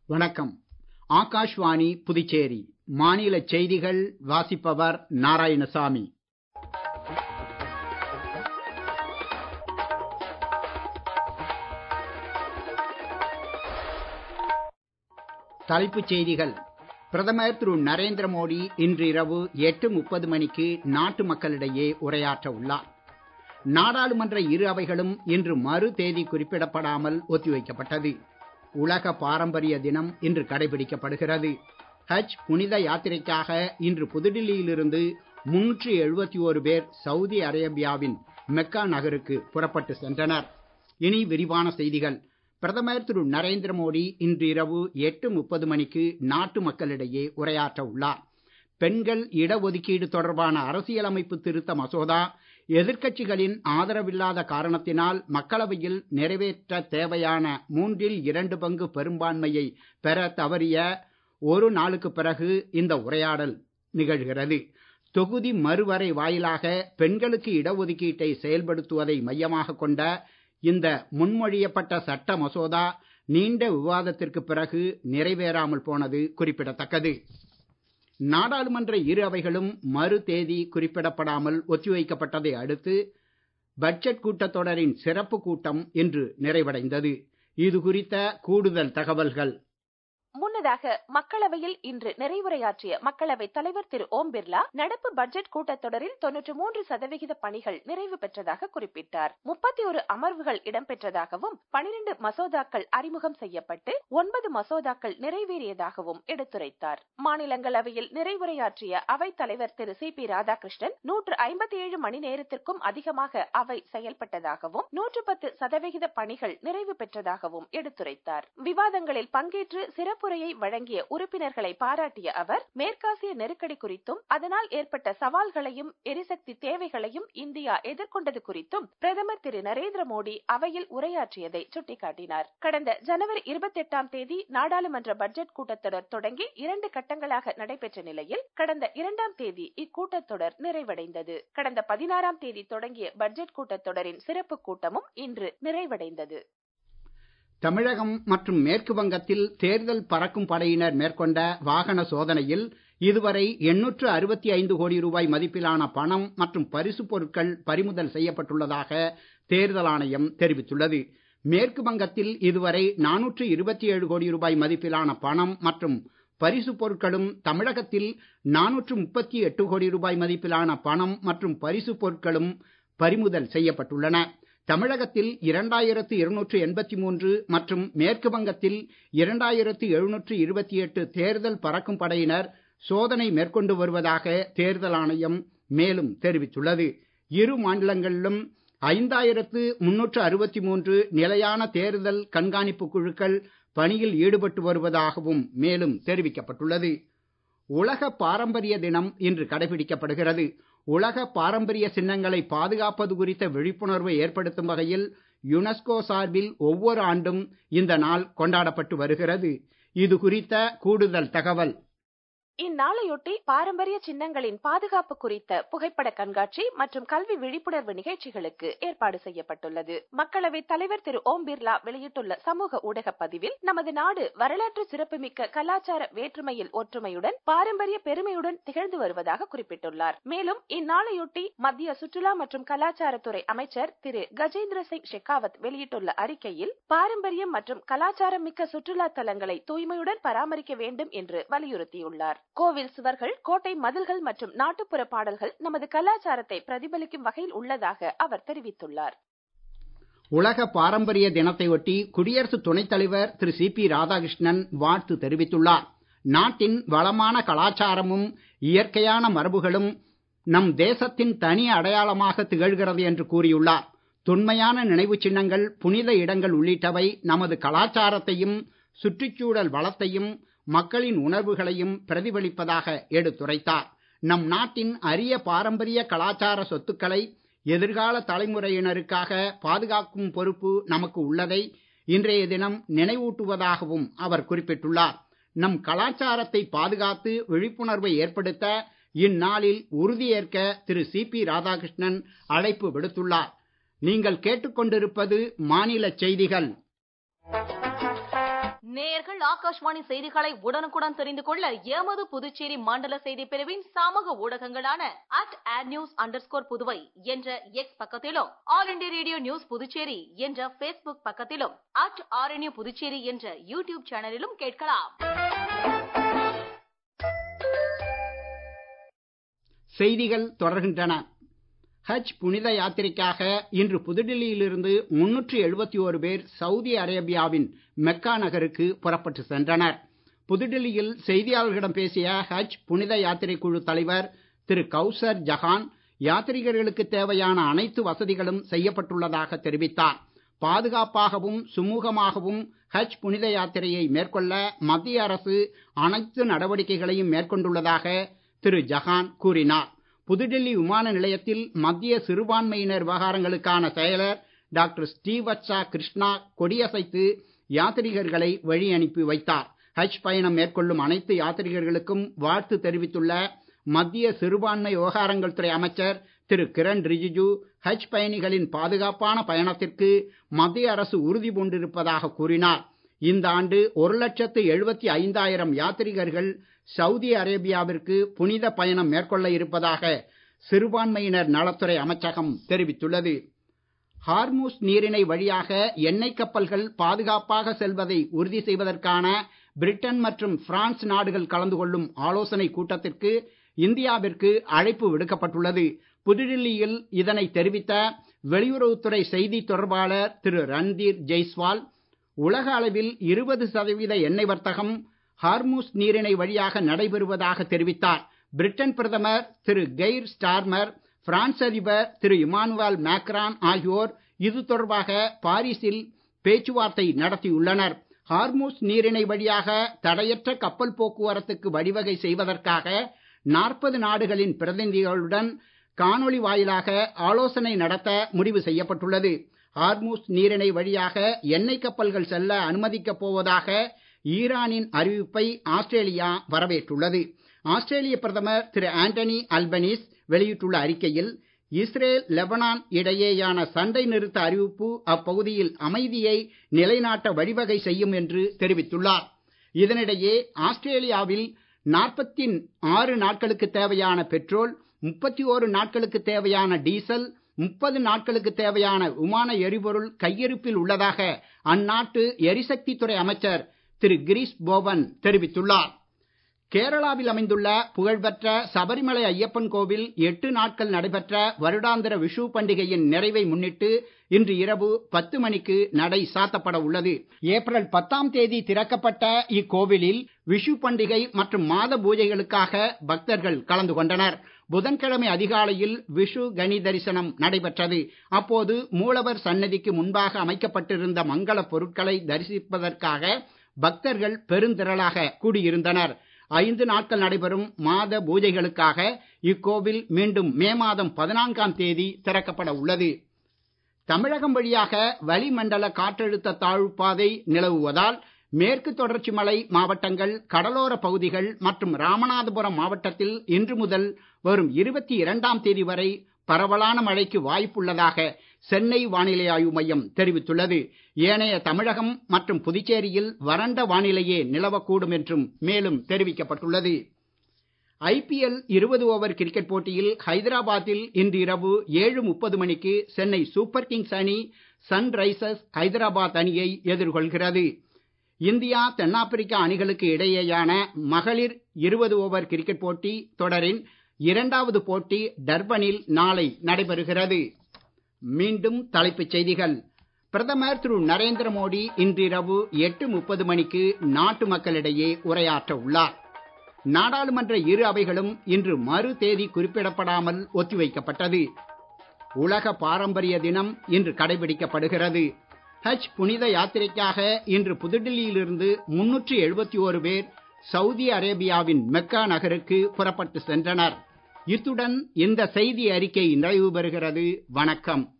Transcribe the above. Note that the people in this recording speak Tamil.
வணக்கம் ஆகாஷ்வாணி புதுச்சேரி மாநிலச் செய்திகள் வாசிப்பவர் நாராயணசாமி தலைப்புச் செய்திகள் பிரதமர் திரு நரேந்திர மோடி இன்று இரவு எட்டு முப்பது மணிக்கு நாட்டு மக்களிடையே உரையாற்ற உள்ளார் நாடாளுமன்ற இரு அவைகளும் இன்று மறு தேதி குறிப்பிடப்படாமல் ஒத்திவைக்கப்பட்டது உலக பாரம்பரிய தினம் இன்று கடைபிடிக்கப்படுகிறது ஹஜ் புனித யாத்திரைக்காக இன்று புதுடில்லியிலிருந்து முன்னூற்றி எழுபத்தி ஓரு பேர் சவுதி அரேபியாவின் மெக்கா நகருக்கு புறப்பட்டு சென்றனர் இனி விரிவான செய்திகள் பிரதமர் திரு நரேந்திர மோடி இன்று இரவு எட்டு முப்பது மணிக்கு நாட்டு மக்களிடையே உரையாற்ற உள்ளார் பெண்கள் இடஒதுக்கீடு தொடர்பான அரசியலமைப்பு திருத்த மசோதா எதிர்க்கட்சிகளின் ஆதரவில்லாத காரணத்தினால் மக்களவையில் நிறைவேற்ற தேவையான மூன்றில் இரண்டு பங்கு பெரும்பான்மையை பெற தவறிய ஒரு நாளுக்கு பிறகு இந்த உரையாடல் நிகழ்கிறது தொகுதி மறுவரை வாயிலாக பெண்களுக்கு இடஒதுக்கீட்டை செயல்படுத்துவதை மையமாக கொண்ட இந்த முன்மொழியப்பட்ட சட்ட மசோதா நீண்ட விவாதத்திற்கு பிறகு நிறைவேறாமல் போனது குறிப்பிடத்தக்கது நாடாளுமன்ற இரு அவைகளும் மறு தேதி குறிப்பிடப்படாமல் ஒத்திவைக்கப்பட்டதை அடுத்து பட்ஜெட் கூட்டத்தொடரின் சிறப்பு கூட்டம் இன்று நிறைவடைந்தது இது குறித்த கூடுதல் தகவல்கள் முன்னதாக மக்களவையில் இன்று நிறைவுரையாற்றிய மக்களவைத் தலைவர் திரு ஓம் பிர்லா நடப்பு பட்ஜெட் கூட்டத்தொடரில் தொன்னூற்று மூன்று சதவிகித பணிகள் நிறைவு பெற்றதாக குறிப்பிட்டார் முப்பத்தி ஒரு அமர்வுகள் இடம்பெற்றதாகவும் பனிரெண்டு மசோதாக்கள் அறிமுகம் செய்யப்பட்டு ஒன்பது மசோதாக்கள் நிறைவேறியதாகவும் எடுத்துரைத்தார் மாநிலங்களவையில் நிறைவுரையாற்றிய அவைத் தலைவர் திரு சி பி ராதாகிருஷ்ணன் நூற்று ஐம்பத்தி ஏழு மணி நேரத்திற்கும் அதிகமாக அவை செயல்பட்டதாகவும் நூற்று பத்து சதவிகித பணிகள் நிறைவு பெற்றதாகவும் எடுத்துரைத்தார் விவாதங்களில் பங்கேற்று சிறப்பு சிறப்புரையை வழங்கிய உறுப்பினர்களை பாராட்டிய அவர் மேற்காசிய நெருக்கடி குறித்தும் அதனால் ஏற்பட்ட சவால்களையும் எரிசக்தி தேவைகளையும் இந்தியா எதிர்கொண்டது குறித்தும் பிரதமர் திரு நரேந்திர மோடி அவையில் உரையாற்றியதை சுட்டிக்காட்டினார் கடந்த ஜனவரி இருபத்தி எட்டாம் தேதி நாடாளுமன்ற பட்ஜெட் கூட்டத்தொடர் தொடங்கி இரண்டு கட்டங்களாக நடைபெற்ற நிலையில் கடந்த இரண்டாம் தேதி இக்கூட்டத்தொடர் நிறைவடைந்தது கடந்த பதினாறாம் தேதி தொடங்கிய பட்ஜெட் கூட்டத்தொடரின் சிறப்பு கூட்டமும் இன்று நிறைவடைந்தது தமிழகம் மற்றும் மேற்கு வங்கத்தில் தேர்தல் பறக்கும் படையினர் மேற்கொண்ட வாகன சோதனையில் இதுவரை எண்ணூற்று அறுபத்தி ஐந்து கோடி ரூபாய் மதிப்பிலான பணம் மற்றும் பரிசு பொருட்கள் பறிமுதல் செய்யப்பட்டுள்ளதாக தேர்தல் ஆணையம் தெரிவித்துள்ளது மேற்கு வங்கத்தில் இதுவரை நானூற்று இருபத்தி ஏழு கோடி ரூபாய் மதிப்பிலான பணம் மற்றும் பரிசு பொருட்களும் தமிழகத்தில் நானூற்று முப்பத்தி எட்டு கோடி ரூபாய் மதிப்பிலான பணம் மற்றும் பரிசு பொருட்களும் பறிமுதல் செய்யப்பட்டுள்ளன தமிழகத்தில் இரண்டாயிரத்து இருநூற்று எண்பத்தி மூன்று மற்றும் மேற்கு வங்கத்தில் இரண்டாயிரத்து எழுநூற்று இருபத்தி எட்டு தேர்தல் பறக்கும் படையினர் சோதனை மேற்கொண்டு வருவதாக தேர்தல் ஆணையம் மேலும் தெரிவித்துள்ளது இரு மாநிலங்களிலும் ஐந்தாயிரத்து முன்னூற்று அறுபத்தி மூன்று நிலையான தேர்தல் கண்காணிப்பு குழுக்கள் பணியில் ஈடுபட்டு வருவதாகவும் மேலும் தெரிவிக்கப்பட்டுள்ளது உலக பாரம்பரிய தினம் இன்று கடைபிடிக்கப்படுகிறது உலக பாரம்பரிய சின்னங்களை பாதுகாப்பது குறித்த விழிப்புணர்வை ஏற்படுத்தும் வகையில் யுனெஸ்கோ சார்பில் ஒவ்வொரு ஆண்டும் இந்த நாள் கொண்டாடப்பட்டு வருகிறது இது குறித்த கூடுதல் தகவல் இந்நாளையொட்டி பாரம்பரிய சின்னங்களின் பாதுகாப்பு குறித்த புகைப்பட கண்காட்சி மற்றும் கல்வி விழிப்புணர்வு நிகழ்ச்சிகளுக்கு ஏற்பாடு செய்யப்பட்டுள்ளது மக்களவைத் தலைவர் திரு ஓம் பிர்லா வெளியிட்டுள்ள சமூக ஊடக பதிவில் நமது நாடு வரலாற்று சிறப்புமிக்க கலாச்சார வேற்றுமையில் ஒற்றுமையுடன் பாரம்பரிய பெருமையுடன் திகழ்ந்து வருவதாக குறிப்பிட்டுள்ளார் மேலும் இந்நாளையொட்டி மத்திய சுற்றுலா மற்றும் கலாச்சாரத்துறை அமைச்சர் திரு கஜேந்திர சிங் ஷெகாவத் வெளியிட்டுள்ள அறிக்கையில் பாரம்பரியம் மற்றும் கலாச்சாரம் மிக்க சுற்றுலா தலங்களை தூய்மையுடன் பராமரிக்க வேண்டும் என்று வலியுறுத்தியுள்ளார் கோவில் சுவர்கள் கோட்டை மதில்கள் மற்றும் நாட்டுப்புற பாடல்கள் நமது கலாச்சாரத்தை பிரதிபலிக்கும் வகையில் உள்ளதாக அவர் தெரிவித்துள்ளார் உலக பாரம்பரிய தினத்தை ஒட்டி குடியரசு துணைத் தலைவர் திரு சி பி ராதாகிருஷ்ணன் வாழ்த்து தெரிவித்துள்ளார் நாட்டின் வளமான கலாச்சாரமும் இயற்கையான மரபுகளும் நம் தேசத்தின் தனி அடையாளமாக திகழ்கிறது என்று கூறியுள்ளார் தொன்மையான நினைவு சின்னங்கள் புனித இடங்கள் உள்ளிட்டவை நமது கலாச்சாரத்தையும் சுற்றுச்சூழல் வளத்தையும் மக்களின் உணர்வுகளையும் பிரதிபலிப்பதாக எடுத்துரைத்தார் நம் நாட்டின் அரிய பாரம்பரிய கலாச்சார சொத்துக்களை எதிர்கால தலைமுறையினருக்காக பாதுகாக்கும் பொறுப்பு நமக்கு உள்ளதை இன்றைய தினம் நினைவூட்டுவதாகவும் அவர் குறிப்பிட்டுள்ளார் நம் கலாச்சாரத்தை பாதுகாத்து விழிப்புணர்வை ஏற்படுத்த இந்நாளில் உறுதியேற்க திரு சி பி ராதாகிருஷ்ணன் அழைப்பு விடுத்துள்ளார் நீங்கள் கேட்டுக்கொண்டிருப்பது மாநில செய்திகள் நேயர்கள் ஆகாஷ்வாணி செய்திகளை உடனுக்குடன் தெரிந்து கொள்ள எமது புதுச்சேரி மண்டல செய்தி பிரிவின் சமூக ஊடகங்களான அட் ஆட் நியூஸ் அண்டர் புதுவை என்ற எக்ஸ் பக்கத்திலும் All India Radio news Puducherry என்ற பேஸ்புக் பக்கத்திலும் அட் ஆர்என்யூ புதுச்சேரி என்ற யூடியூப் சேனலிலும் கேட்கலாம் செய்திகள் தொடர்கின்றன ஹஜ் புனித யாத்திரைக்காக இன்று புதுடில்லியிலிருந்து முன்னூற்று எழுபத்தி ஓரு பேர் சவுதி அரேபியாவின் மெக்கா நகருக்கு புறப்பட்டு சென்றனர் புதுடில்லியில் செய்தியாளர்களிடம் பேசிய ஹஜ் புனித யாத்திரை குழு தலைவர் திரு கௌசர் ஜஹான் யாத்ரீகர்களுக்கு தேவையான அனைத்து வசதிகளும் செய்யப்பட்டுள்ளதாக தெரிவித்தார் பாதுகாப்பாகவும் சுமூகமாகவும் ஹஜ் புனித யாத்திரையை மேற்கொள்ள மத்திய அரசு அனைத்து நடவடிக்கைகளையும் மேற்கொண்டுள்ளதாக திரு ஜஹான் கூறினார் புதுடெல்லி விமான நிலையத்தில் மத்திய சிறுபான்மையினர் விவகாரங்களுக்கான செயலர் டாக்டர் ஸ்ரீவத்சா கிருஷ்ணா கொடியசைத்து யாத்ரீகர்களை வழி அனுப்பி வைத்தார் ஹஜ் பயணம் மேற்கொள்ளும் அனைத்து யாத்ரீகர்களுக்கும் வாழ்த்து தெரிவித்துள்ள மத்திய சிறுபான்மை விவகாரங்கள் துறை அமைச்சர் திரு கிரண் ரிஜிஜு ஹஜ் பயணிகளின் பாதுகாப்பான பயணத்திற்கு மத்திய அரசு உறுதி பூண்டிருப்பதாக கூறினார் இந்த ஆண்டு ஒரு லட்சத்து எழுபத்தி ஐந்தாயிரம் யாத்ரீகர்கள் சவுதி அரேபியாவிற்கு புனித பயணம் மேற்கொள்ள இருப்பதாக சிறுபான்மையினர் நலத்துறை அமைச்சகம் தெரிவித்துள்ளது ஹார்மூஸ் நீரிணை வழியாக எண்ணெய் கப்பல்கள் பாதுகாப்பாக செல்வதை உறுதி செய்வதற்கான பிரிட்டன் மற்றும் பிரான்ஸ் நாடுகள் கலந்து கொள்ளும் ஆலோசனை கூட்டத்திற்கு இந்தியாவிற்கு அழைப்பு விடுக்கப்பட்டுள்ளது புதுடில்லியில் இதனை தெரிவித்த வெளியுறவுத்துறை செய்தி தொடர்பாளர் திரு ரன்தீர் ஜெய்ஸ்வால் உலக அளவில் இருபது சதவீத எண்ணெய் வர்த்தகம் ஹார்மூஸ் நீரிணை வழியாக நடைபெறுவதாக தெரிவித்தார் பிரிட்டன் பிரதமர் திரு கெய்ர் ஸ்டார்மர் பிரான்ஸ் அதிபர் திரு இமானுவேல் மேக்ரான் ஆகியோர் இது தொடர்பாக பாரிஸில் பேச்சுவார்த்தை நடத்தியுள்ளனர் ஹார்மூஸ் நீரிணை வழியாக தடையற்ற கப்பல் போக்குவரத்துக்கு வழிவகை செய்வதற்காக நாற்பது நாடுகளின் பிரதிநிதிகளுடன் காணொளி வாயிலாக ஆலோசனை நடத்த முடிவு செய்யப்பட்டுள்ளது ஹார்மூஸ் நீரிணை வழியாக எண்ணெய் கப்பல்கள் செல்ல அனுமதிக்கப் போவதாக ஈரானின் அறிவிப்பை ஆஸ்திரேலியா வரவேற்றுள்ளது ஆஸ்திரேலிய பிரதமர் திரு ஆண்டனி அல்பனீஸ் வெளியிட்டுள்ள அறிக்கையில் இஸ்ரேல் லெபனான் இடையேயான சண்டை நிறுத்த அறிவிப்பு அப்பகுதியில் அமைதியை நிலைநாட்ட வழிவகை செய்யும் என்று தெரிவித்துள்ளார் இதனிடையே ஆஸ்திரேலியாவில் நாற்பத்தி ஆறு நாட்களுக்கு தேவையான பெட்ரோல் முப்பத்தி ஓரு நாட்களுக்கு தேவையான டீசல் முப்பது நாட்களுக்கு தேவையான விமான எரிபொருள் கையிருப்பில் உள்ளதாக அந்நாட்டு எரிசக்தி துறை அமைச்சர் திரு கிரீஷ் போவன் தெரிவித்துள்ளார் கேரளாவில் அமைந்துள்ள புகழ்பெற்ற சபரிமலை ஐயப்பன் கோவில் எட்டு நாட்கள் நடைபெற்ற வருடாந்திர விஷு பண்டிகையின் நிறைவை முன்னிட்டு இன்று இரவு பத்து மணிக்கு நடை சாத்தப்பட உள்ளது ஏப்ரல் பத்தாம் தேதி திறக்கப்பட்ட இக்கோவிலில் விஷு பண்டிகை மற்றும் மாத பூஜைகளுக்காக பக்தர்கள் கலந்து கொண்டனர் புதன்கிழமை அதிகாலையில் விஷு கனி தரிசனம் நடைபெற்றது அப்போது மூலவர் சன்னதிக்கு முன்பாக அமைக்கப்பட்டிருந்த மங்கள பொருட்களை தரிசிப்பதற்காக பக்தர்கள் பெருந்திரளாக கூடியிருந்தனர் ஐந்து நாட்கள் நடைபெறும் மாத பூஜைகளுக்காக இக்கோவில் மீண்டும் மே மாதம் பதினான்காம் தேதி திறக்கப்பட உள்ளது தமிழகம் வழியாக வளிமண்டல காற்றழுத்த தாழ்வு பாதை நிலவுவதால் மேற்கு தொடர்ச்சி மலை மாவட்டங்கள் கடலோர பகுதிகள் மற்றும் ராமநாதபுரம் மாவட்டத்தில் இன்று முதல் வரும் இருபத்தி இரண்டாம் தேதி வரை பரவலான மழைக்கு வாய்ப்புள்ளதாக சென்னை வானிலை ஆய்வு மையம் தெரிவித்துள்ளது ஏனைய தமிழகம் மற்றும் புதுச்சேரியில் வறண்ட வானிலையே நிலவக்கூடும் என்றும் மேலும் தெரிவிக்கப்பட்டுள்ளது ஐபிஎல் இருபது ஓவர் கிரிக்கெட் போட்டியில் ஹைதராபாத்தில் இன்று இரவு ஏழு முப்பது மணிக்கு சென்னை சூப்பர் கிங்ஸ் அணி சன்ரைசர்ஸ் ஹைதராபாத் அணியை எதிர்கொள்கிறது இந்தியா தென்னாப்பிரிக்கா அணிகளுக்கு இடையேயான மகளிர் இருபது ஓவர் கிரிக்கெட் போட்டி தொடரின் இரண்டாவது போட்டி டர்பனில் நாளை நடைபெறுகிறது மீண்டும் தலைப்புச் செய்திகள் பிரதமர் திரு நரேந்திர மோடி இன்றிரவு எட்டு முப்பது மணிக்கு நாட்டு மக்களிடையே உரையாற்ற உள்ளார் நாடாளுமன்ற இரு அவைகளும் இன்று மறு தேதி குறிப்பிடப்படாமல் ஒத்திவைக்கப்பட்டது உலக பாரம்பரிய தினம் இன்று கடைபிடிக்கப்படுகிறது ஹஜ் புனித யாத்திரைக்காக இன்று புதுடில்லியிலிருந்து முன்னூற்று எழுபத்தி ஓரு பேர் சவுதி அரேபியாவின் மெக்கா நகருக்கு புறப்பட்டு சென்றனர் இத்துடன் இந்த செய்தி அறிக்கை நிறைவு பெறுகிறது வணக்கம்